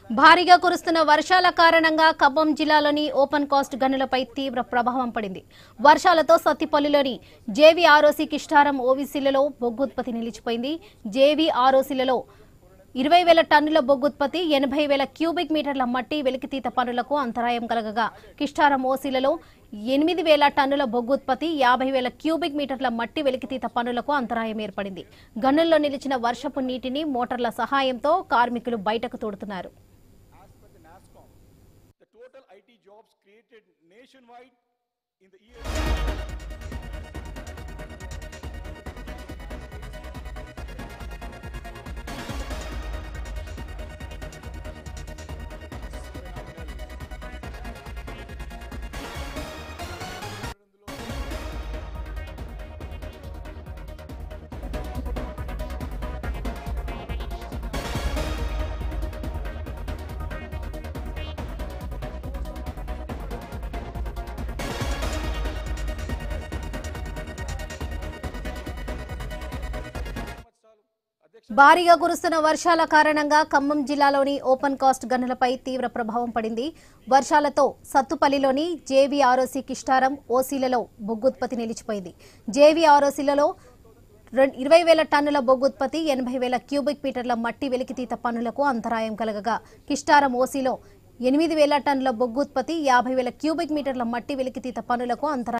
భారీగా కురుస్తున్న వర్షాల కారణంగా ఖమ్మం జిల్లాలోని ఓపెన్ కాస్ట్ గనులపై తీవ్ర ప్రభావం పడింది వర్షాలతో సత్తిపల్లిలోని జేవీ ఆర్ఓసీ కిష్టారం ఓవీసీలలో బొగ్గు ఉత్పత్తి నిలిచిపోయింది జేవీ ఆర్ఓసీలలో ఇరవై వేల టన్నుల బొగ్గు ఉత్పత్తి ఎనభై వేల క్యూబిక్ మీటర్ల మట్టి వెలికితీత పనులకు అంతరాయం కలగగా కిష్టారం ఓసీలలో ఎనిమిది వేల టన్నుల బొగ్గు ఉత్పత్తి యాభై వేల క్యూబిక్ మీటర్ల మట్టి వెలికితీత పనులకు అంతరాయం ఏర్పడింది గనుల్లో నిలిచిన వర్షపు నీటిని మోటార్ల సహాయంతో కార్మికులు బయటకు తోడుతున్నారు as per the NASSCOM, the total IT jobs created nationwide in the year భారీగా కురుస్తున్న వర్షాల కారణంగా ఖమ్మం జిల్లాలోని ఓపెన్ కాస్ట్ గనులపై తీవ్ర ప్రభావం పడింది వర్షాలతో సత్తుపల్లిలోని జేవీ ఆర్ఓసీ కిష్టారం ఓసీలలో బొగ్గు ఉత్పత్తి నిలిచిపోయింది జేవీ ఆర్ఓసీలలో రెం- ఇరవై వేల టన్నుల బొగ్గు ఉత్పత్తి ఎనభై వేల క్యూబిక్ మీటర్ల మట్టి వెలికితీత పనులకు అంతరాయం కలగగా కిష్టారం ఓసీలో ఎనిమిది వేల టన్నుల బొగ్గు ఉత్పత్తి యాభై వేల క్యూబిక్ మీటర్ల మట్టి వెలికితీత పనులకు అంతరాయం